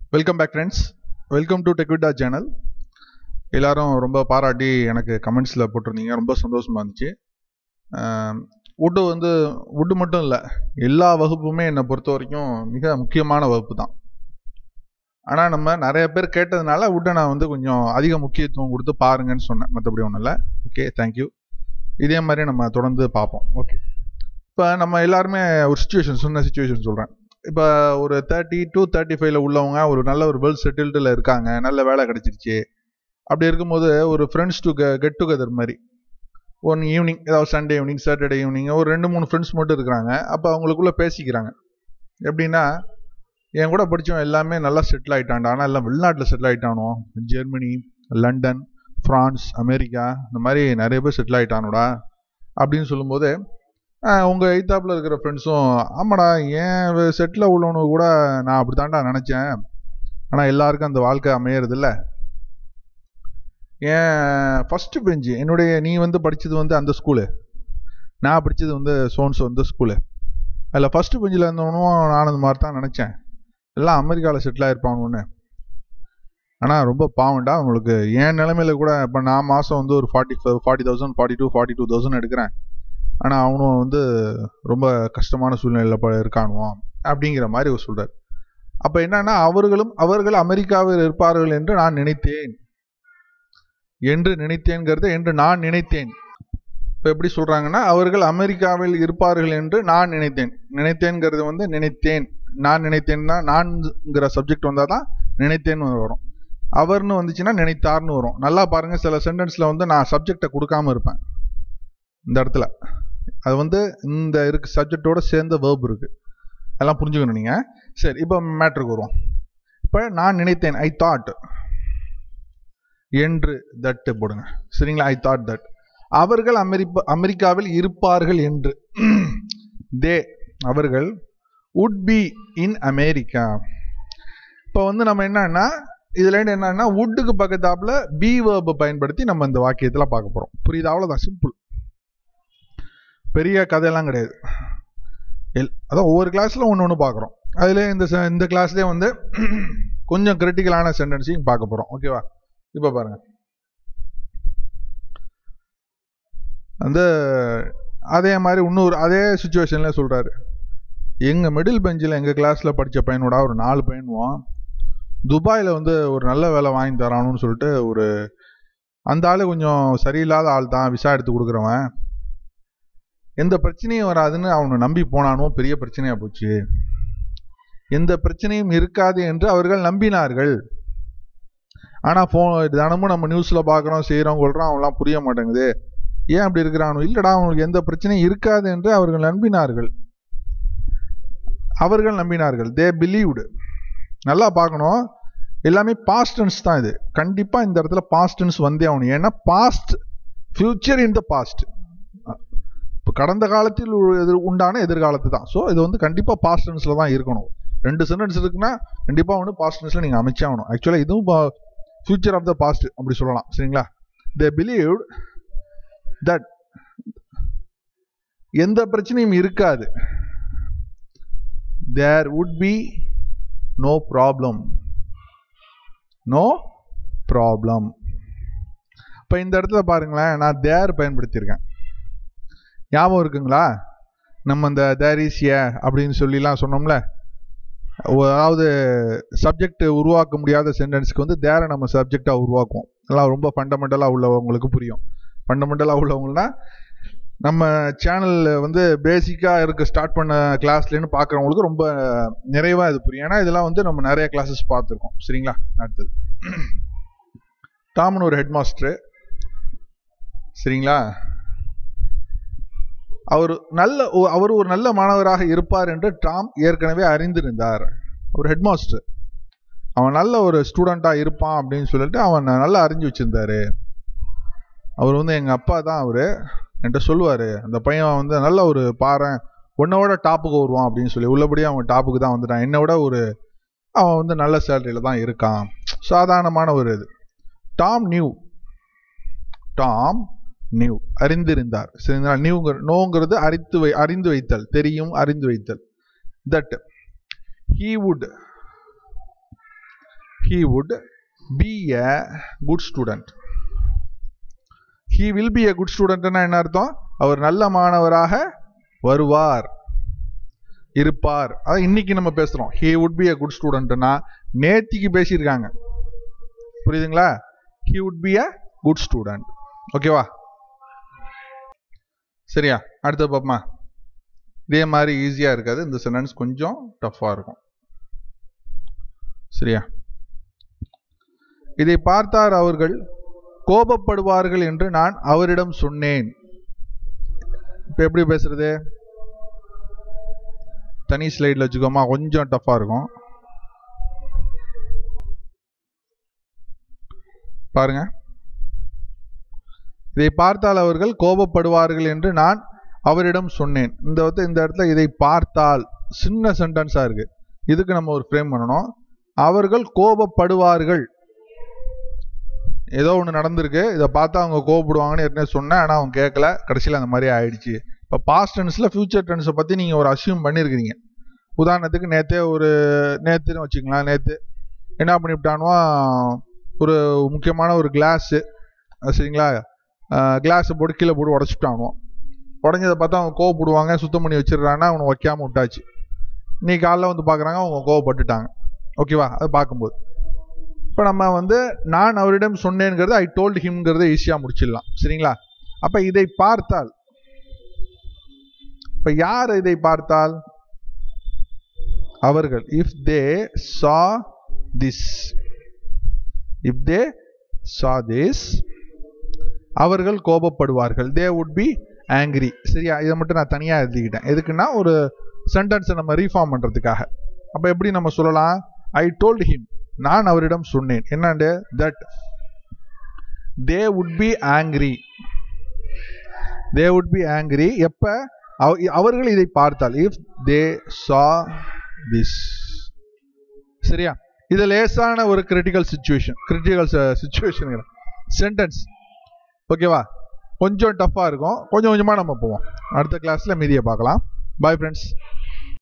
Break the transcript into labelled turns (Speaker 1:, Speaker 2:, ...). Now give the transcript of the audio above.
Speaker 1: welcome back friends welcome to Techvitta channel எல்லாரும் ரொம்ப பாராட்டி எனக்கு கமெண்ட்ஸில் போட்டிருந்தீங்க ரொம்ப சந்தோஷமாக இருந்துச்சு வுட்டு வந்து வுட்டு மட்டும் இல்லை எல்லா வகுப்புமே என்னை பொறுத்த வரைக்கும் மிக முக்கியமான வகுப்பு தான் ஆனால் நம்ம நிறைய பேர் கேட்டதுனால வுட்டை நான் வந்து கொஞ்சம் அதிக முக்கியத்துவம் கொடுத்து பாருங்கன்னு சொன்னேன் மற்றபடி ஒன்றும் இல்லை ஓகே தேங்க்யூ இதே மாதிரி நம்ம தொடர்ந்து பார்ப்போம் ஓகே இப்போ நம்ம எல்லாருமே ஒரு சுச்சுவேஷன் சொன்ன சுச்சுவேஷன் சொல்கிறேன் இப்போ ஒரு தேர்ட்டி டு தேர்ட்டி ஃபைவ்ல உள்ளவங்க ஒரு நல்ல ஒரு வெல் செட்டில்டில் இருக்காங்க நல்ல வேலை கிடச்சிருச்சு அப்படி இருக்கும்போது ஒரு ஃப்ரெண்ட்ஸ் டு கெட் டுகெதர் மாதிரி ஒன் ஈவினிங் ஏதாவது சண்டே ஈவினிங் சாட்டர்டே ஈவினிங் ஒரு ரெண்டு மூணு ஃப்ரெண்ட்ஸ் மட்டும் இருக்கிறாங்க அப்போ அவங்களுக்குள்ள பேசிக்கிறாங்க எப்படின்னா என் கூட படித்தவன் எல்லாமே நல்லா செட்டில் ஆகிட்டான்டா ஆனால் எல்லாம் வெளிநாட்டில் செட்டில் ஆகிட்டானோ ஜெர்மனி லண்டன் ஃப்ரான்ஸ் அமெரிக்கா இந்த மாதிரி நிறைய பேர் செட்டில் ஆகிட்டானோடா அப்படின்னு சொல்லும்போது உங்கள் எய்த்தாப்பில் இருக்கிற ஃப்ரெண்ட்ஸும் ஆமாடா ஏன் செட்டில் உள்ளவனு கூட நான் அப்படி தாண்டா நினச்சேன் ஆனால் எல்லாருக்கும் அந்த வாழ்க்கை அமையறதில்ல ஏன் ஃபஸ்ட்டு பெஞ்சு என்னுடைய நீ வந்து படித்தது வந்து அந்த ஸ்கூலு நான் படித்தது வந்து சோன்ஸ் வந்து ஸ்கூலு அதில் ஃபஸ்ட்டு பெஞ்சில் இருந்தவனும் நான் அந்த மாதிரி தான் நினச்சேன் எல்லாம் அமெரிக்காவில் செட்டில் ஆகிருப்பானுன்னு ஆனால் ரொம்ப பாவண்டா உங்களுக்கு என் நிலமையில கூட இப்போ நான் மாதம் வந்து ஒரு forty forty thousand forty two forty two thousand எடுக்கிறேன் ஆனால் அவனும் வந்து ரொம்ப கஷ்டமான சூழ்நிலையில் இருக்கானுவான் அப்படிங்கிற மாதிரி அவர் சொல்கிறார் அப்போ என்னன்னா அவர்களும் அவர்கள் அமெரிக்காவில் இருப்பார்கள் என்று நான் நினைத்தேன் என்று நினைத்தேன்கிறது என்று நான் நினைத்தேன் இப்போ எப்படி சொல்கிறாங்கன்னா அவர்கள் அமெரிக்காவில் இருப்பார்கள் என்று நான் நினைத்தேன் நினைத்தேன்கிறது வந்து நினைத்தேன் நான் நினைத்தேன்னா நான்ங்கிற சப்ஜெக்ட் வந்தால் தான் நினைத்தேன்னு வரும் அவர்னு வந்துச்சுன்னா நினைத்தார்னு வரும் நல்லா பாருங்கள் சில சென்டென்ஸில் வந்து நான் சப்ஜெக்டை கொடுக்காம இருப்பேன் இந்த இடத்துல அது வந்து இந்த இருக்கு சப்ஜெக்டோட சேர்ந்த வேர்ப் இருக்கு அதெல்லாம் புரிஞ்சுக்கணும் நீங்கள் சரி இப்போ மேட்ருக்கு வருவோம் இப்போ நான் நினைத்தேன் ஐ தாட் என்று தட்டு போடுங்க சரிங்களா ஐ தாட் தட் அவர்கள் அமெரிப்பா அமெரிக்காவில் இருப்பார்கள் என்று தே அவர்கள் உட் பி இன் அமெரிக்கா இப்போ வந்து நம்ம என்னன்னா இதுல என்னன்னா வுட்டுக்கு பக்கத்தாப்புல பி வேர்பை பயன்படுத்தி நம்ம இந்த வாக்கியத்தில் பார்க்க போறோம் புரியுது அவ்வளோதான் சிம்பிள் பெரிய கதையெல்லாம் கிடையாது எல் அதான் ஒவ்வொரு கிளாஸில் ஒன்று ஒன்று பார்க்குறோம் அதில் இந்த இந்த கிளாஸ்லேயே வந்து கொஞ்சம் கிரிட்டிக்கலான சென்டென்ஸையும் பார்க்க போகிறோம் ஓகேவா இப்போ பாருங்கள் அந்த அதே மாதிரி இன்னொரு அதே சுச்சுவேஷனில் சொல்கிறாரு எங்கள் மிடில் பெஞ்சில் எங்கள் கிளாஸில் படித்த பையனோட ஒரு நாலு பையனுவோம் துபாயில் வந்து ஒரு நல்ல வேலை வாங்கி தரானுன்னு சொல்லிட்டு ஒரு அந்த ஆள் கொஞ்சம் சரியில்லாத ஆள் தான் விசா எடுத்து கொடுக்குறவன் எந்த பிரச்சனையும் வராதுன்னு அவனை நம்பி போனானோ பெரிய பிரச்சனையா போச்சு எந்த பிரச்சனையும் இருக்காது என்று அவர்கள் நம்பினார்கள் ஆனால் ஃபோன் தினமும் நம்ம நியூஸில் பார்க்குறோம் செய்கிறோம் கொள்கிறோம் அவன்லாம் புரிய மாட்டேங்குது ஏன் அப்படி இருக்கிறானோ இல்லைடா அவங்களுக்கு எந்த பிரச்சனையும் இருக்காது என்று அவர்கள் நம்பினார்கள் அவர்கள் நம்பினார்கள் தே பிலீவ்டு நல்லா பார்க்கணும் எல்லாமே பாஸ்டன்ஸ் தான் இது கண்டிப்பாக இந்த இடத்துல பாஸ்டன்ஸ் வந்தே ஆகணும் ஏன்னா past future in the past இப்போ கடந்த காலத்தில் எதிர் உண்டான எதிர்காலத்து தான் ஸோ இது வந்து கண்டிப்பாக பாஸ்டன்ஸில் தான் இருக்கணும் ரெண்டு சென்டென்ஸ் இருக்குன்னா கண்டிப்பாக வந்து பாஸ்டன்ஸில் நீங்கள் அமைச்சாகணும் ஆக்சுவலாக இதுவும் ஃபியூச்சர் ஆஃப் த பாஸ்ட் அப்படி சொல்லலாம் சரிங்களா தே பிலீவ் தட் எந்த பிரச்சனையும் இருக்காது there would be no problem no problem இப்போ இந்த இடத்துல பாருங்களேன் நான் தேர் பயன்படுத்தியிருக்கேன் ஞாபகம் இருக்குங்களா நம்ம இந்த தேரிசிய அப்படின்னு சொல்லிலாம் சொன்னோம்ல அதாவது சப்ஜெக்ட் உருவாக்க முடியாத சென்டென்ஸ்க்கு வந்து தேரை நம்ம சப்ஜெக்டாக உருவாக்குவோம் எல்லாம் ரொம்ப ஃபண்டமெண்டலாக உள்ளவங்களுக்கு புரியும் ஃபண்டமெண்டலாக உள்ளவங்கன்னா நம்ம சேனலில் வந்து பேசிக்காக இருக்க ஸ்டார்ட் பண்ண கிளாஸ்லேன்னு பார்க்குறவங்களுக்கு ரொம்ப நிறைவாக இது புரியும் ஏன்னா இதெல்லாம் வந்து நம்ம நிறைய கிளாஸஸ் பார்த்துருக்கோம் சரிங்களா அடுத்தது டாம்னு ஒரு ஹெட் மாஸ்டரு சரிங்களா அவர் நல்ல அவர் ஒரு நல்ல மாணவராக இருப்பார் என்று டாம் ஏற்கனவே அறிந்திருந்தார் ஒரு ஹெட் மாஸ்டர் அவன் நல்ல ஒரு ஸ்டூடெண்ட்டாக இருப்பான் அப்படின்னு சொல்லிட்டு அவன் நல்லா அறிஞ்சு வச்சிருந்தாரு அவர் வந்து எங்கள் அப்பா தான் அவர் என்கிட்ட சொல்லுவார் அந்த பையன் வந்து நல்ல ஒரு பாறை உன்னோட டாப்புக்கு வருவான் அப்படின்னு சொல்லி உள்ளபடியே அவன் டாப்புக்கு தான் வந்துட்டான் என்னை விட ஒரு அவன் வந்து நல்ல சேலரியில் தான் இருக்கான் சாதாரணமான ஒரு இது டாம் நியூ டாம் நியூ அறிந்திருந்தார் சரிங்களா நியூங்கிற நோங்கிறது அறித்து வை அறிந்து வைத்தல் தெரியும் அறிந்து வைத்தல் that he would he would be a good student he will be a good studentனா என்ன அர்த்தம் அவர் நல்ல மாணவராக வருவார் இருப்பார் அதான் இன்னைக்கு நம்ம பேசுறோம் he would be a good studentனா நேத்திக்கு பேசியிருக்காங்க புரியுதுங்களா he would be a good student ஓகேவா சரியா அடுத்து பாப்போமா இதே மாதிரி ஈஸியா இருக்காது இந்த சென்டென்ஸ் கொஞ்சம் டஃப்பா இருக்கும் சரியா இதை பார்த்தார் அவர்கள் கோபப்படுவார்கள் என்று நான் அவரிடம் சொன்னேன் இப்ப எப்படி பேசுறது தனி ஸ்லைடில் வச்சுக்கோமா கொஞ்சம் டஃப்பா இருக்கும் பாருங்க இதை பார்த்தால் அவர்கள் கோபப்படுவார்கள் என்று நான் அவரிடம் சொன்னேன் இந்த வந்து இந்த இடத்துல இதை பார்த்தால் சின்ன சென்டென்ஸா இருக்கு இதுக்கு நம்ம ஒரு ஃப்ரேம் பண்ணணும் அவர்கள் கோபப்படுவார்கள் ஏதோ ஒன்று நடந்திருக்கு இதை பார்த்தா அவங்க கோவப்படுவாங்கன்னு ஏற்கனவே சொன்னேன் ஆனால் அவங்க கேட்கல கடைசியில் அந்த மாதிரி ஆயிடுச்சு இப்போ பாஸ்ட் டென்ஸில் ஃபியூச்சர் டென்ஸை பற்றி நீங்கள் ஒரு அசியூம் பண்ணியிருக்கிறீங்க உதாரணத்துக்கு நேற்றே ஒரு நேற்றுன்னு வச்சுக்கலாம் நேற்று என்ன பண்ணிவிட்டானுவோ ஒரு முக்கியமான ஒரு கிளாஸு சரிங்களா கிளாஸை போட்டு கீழே போட்டு உடச்சிட்டானுவோம் உடஞ்சதை பார்த்தா அவங்க கோவப்படுவாங்க சுத்தம் பண்ணி வச்சிடுறாங்கன்னா அவனை வைக்காம விட்டாச்சு இன்னைக்கு காலைல வந்து பார்க்குறாங்க அவங்க கோவப்பட்டுட்டாங்க ஓகேவா அதை பார்க்கும்போது இப்போ நம்ம வந்து நான் அவரிடம் சொன்னேங்கிறது ஐ டோல்ட் ஹிம்ங்கிறத ஈஸியாக முடிச்சிடலாம் சரிங்களா அப்போ இதை பார்த்தால் இப்போ யார் இதை பார்த்தால் அவர்கள் if they saw this if they saw this அவர்கள் கோபப்படுவார்கள் தே வுட் பி ஆங்கிரி சரியா இதை மட்டும் நான் தனியாக எழுதிக்கிட்டேன் எதுக்குன்னா ஒரு சென்டென்ஸை நம்ம ரீஃபார்ம் பண்ணுறதுக்காக அப்போ எப்படி நம்ம சொல்லலாம் ஐ டோல்ட் ஹிம் நான் அவரிடம் சொன்னேன் என்னண்டு that they would be angry they would be angry எப்ப அவர்கள் இதை பார்த்தால் இஃப் தே சா திஸ் சரியா இது லேசான ஒரு critical situation critical situation sentence ஓகேவா கொஞ்சம் டஃப்பாக இருக்கும் கொஞ்சம் கொஞ்சமாக நம்ம போவோம் அடுத்த கிளாஸில் மீதியை பார்க்கலாம் பாய் ஃப்ரெண்ட்ஸ்